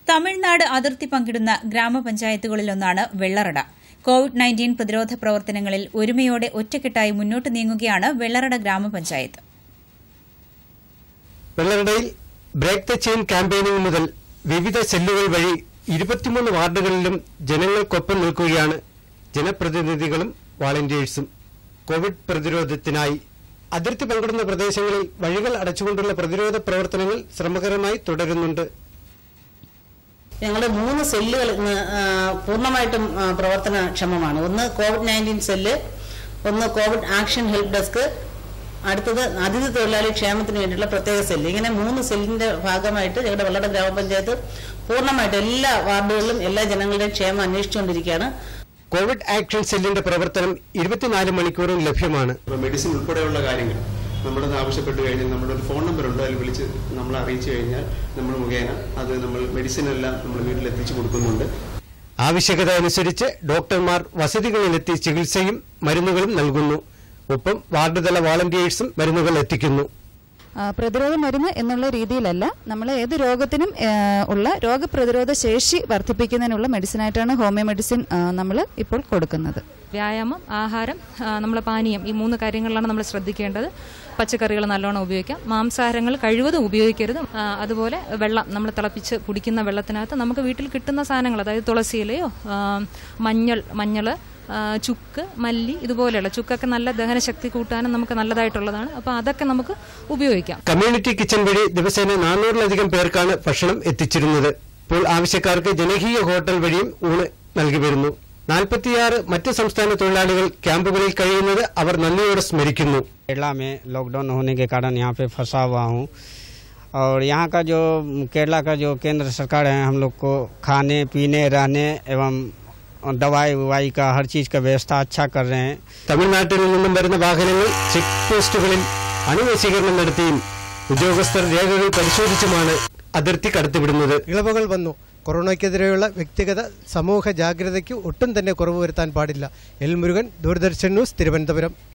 തമിഴ്നാട് അതിർത്തി പങ്കിടുന്ന ഗ്രാമപഞ്ചായത്തുകളിലൊന്നാണ് Vellarada Covid nineteen പ്രതിരോധ പ്രവർത്തനങ്ങളിൽ ഒരുമയോടെ ഒറ്റക്കെട്ടായി മുന്നോട്ട് നീങ്ങുകയാണ് വെള്ളറട ഗ്രാമപഞ്ചായത്ത് വെള്ളറടയിൽ ബ്രേക്ക് ദ ചെയിൻ ക്യാമ്പയിനിംഗ് മുതൽ വിവിധ സെല്ലുകൾ വഴി ഇരുപത്തിമൂന്ന് വാർഡുകളിലും ജനങ്ങൾക്കൊപ്പം നിൽക്കുകയാണ് ജനപ്രതിനിധികളും വാളണ്ടിയേഴ്സും കോവിഡ് പ്രതിരോധത്തിനായി അതിർത്തി പങ്കിടുന്ന പ്രദേശങ്ങളിൽ വഴികൾ അടച്ചുകൊണ്ടുള്ള പ്രതിരോധ പ്രവർത്തനങ്ങൾ ശ്രമകരമായി തുടരുന്നുണ്ട് ഞങ്ങളുടെ മൂന്ന് സെല്ലുകൾ ഇന്ന് ആ, പൂർണ്ണമായിട്ടും ആ, പ്രവർത്തനക്ഷമമാണ് ഒന്ന് കോവിഡ് നയൻറ്റീൻ സെല്ല് ഒന്ന് കോവിഡ് ആക്ഷൻ ഹെൽപ്പ് ഡെസ്ക് അടുത്തത് അതിഥി തൊഴിലാളി ക്ഷേമത്തിന് വേണ്ടിയുള്ള പ്രത്യേക സെല്ല് ഇങ്ങനെ മൂന്ന് സെല്ലിന്റെ ഭാഗമായിട്ട് ഞങ്ങളുടെ വെള്ളട ഗ്രാമപഞ്ചായത്ത് പൂർണ്ണമായിട്ട് എല്ലാ വാർഡുകളിലും എല്ലാ ജനങ്ങളുടെയും ക്ഷേമം അന്വേഷിച്ചുകൊണ്ടിരിക്കുകയാണ് കോവിഡ് ആക്ഷൻ സെല്ലിന്റെ പ്രവർത്തനം ഇരുപത്തിനാല് മണിക്കൂറും ലഭ്യമാണ് ഇപ്പോൾ മെഡിസിൻ ഉൾപ്പെടെയുള്ള കാര്യങ്ങൾ നമ്മളത് ആവശ്യപ്പെട്ട് കഴിഞ്ഞാൽ നമ്മുടെ ഒരു ഫോൺ നമ്പർ ഉണ്ട് അതിൽ വിളിച്ച് നമ്മൾ അറിയിച്ചു കഴിഞ്ഞാൽ നമ്മൾ മുഖേന അത് നമ്മൾ മെഡിസിൻ എല്ലാം നമ്മൾ വീട്ടിൽ എത്തിച്ചു കൊടുക്കുന്നുണ്ട് ആവശ്യകത അനുസരിച്ച് ഡോക്ടർമാർ വസതികളിലെത്തി ചികിത്സയും മരുന്നുകളും നൽകുന്നു ഒപ്പം വാർഡ് തല വാളണ്ടിയേഴ്സും മരുന്നുകൾ എത്തിക്കുന്നു ആ, പ്രതിരോധ മരുന്ന് എന്നുള്ള രീതിയിലല്ല നമ്മൾ ഏത് രോഗത്തിനും ആ, ഉള്ള രോഗപ്രതിരോധ ശേഷി വർദ്ധിപ്പിക്കുന്നതിനുള്ള മെഡിസിനായിട്ടാണ് ഹോമിയോ മെഡിസിൻ നമ്മൾ ഇപ്പോൾ കൊടുക്കുന്നത് വ്യായാമം ആഹാരം നമ്മൾ പാനീയം ഈ മൂന്ന് കാര്യങ്ങളിലാണ് നമ്മൾ ശ്രദ്ധിക്കേണ്ടത് പച്ചക്കറികൾ നല്ലോണം ഉപയോഗിക്കാം മാംസാഹാരങ്ങൾ കഴിവതും ഉപയോഗിക്കരുത് ആ, അതുപോലെ വെള്ളം നമ്മൾ തിളപ്പിച്ച് കുടിക്കുന്ന വെള്ളത്തിനകത്ത് നമുക്ക് വീട്ടിൽ കിട്ടുന്ന സാധനങ്ങൾ അതായത് തുളസി ഇലയോ ആ, മഞ്ഞൾ മഞ്ഞൾ ആ, ചുക്ക് മല്ലി ഇതുപോലെയുള്ള ചുക്കൊക്കെ നല്ല ദഹനശക്തി കൂട്ടാനും നമുക്ക് നല്ലതായിട്ടുള്ളതാണ് അപ്പോൾ അതൊക്കെ നമുക്ക് ഉപയോഗിക്കാം കമ്മ്യൂണിറ്റി കിച്ചൺ വഴി ദിവസേന നാനൂറിലധികം പേർക്കാണ് ഭക്ഷണം എത്തിച്ചിരുന്നത് ഇപ്പോൾ ആവശ്യക്കാർക്ക് ജനകീയ ഹോട്ടൽ വഴിയും ഊണ് നൽകി വരുന്നു നാൽപ്പത്തിയാറ് മറ്റ് സംസ്ഥാന തൊഴിലാളികൾ ക്യാമ്പുകളിൽ കഴിയുന്നത് അവർ നന്ദിയോടെ സ്മരിക്കുന്നു केरला में लॉकडाउन होने के कारण यहाँ पे फंसा हुआ हूँ और यहाँ का जो केरला का जो केंद्र सरकार है हम लोग को खाने पीने रहने एवं दवाई उवाई का हर चीज़ का व्यवस्था अच्छा कर रहे हैं തമിഴ്നാട്ടിൽ നിന്നും വരുന്ന വാഹനങ്ങൾ ചെക്ക് പോസ്റ്റുകളിൽ അണുനശീകരണം നടത്തിയും ഉദ്യോഗസ്ഥർ രേഖകൾ പരിശോധിച്ചുമാണ് അതിർത്തി കടത്തിവിടുന്നത് ഇളവുകൾ വന്നു കൊറോണയ്ക്കെതിരെയുള്ള വ്യക്തിഗത സമൂഹ ജാഗ്രതയ്ക്ക് ഒട്ടും തന്നെ കുറവ് വരുത്താൻ പാടില്ല എൽ മുരുകൻ ദൂരദർശൻ ന്യൂസ് തിരുവനന്തപുരം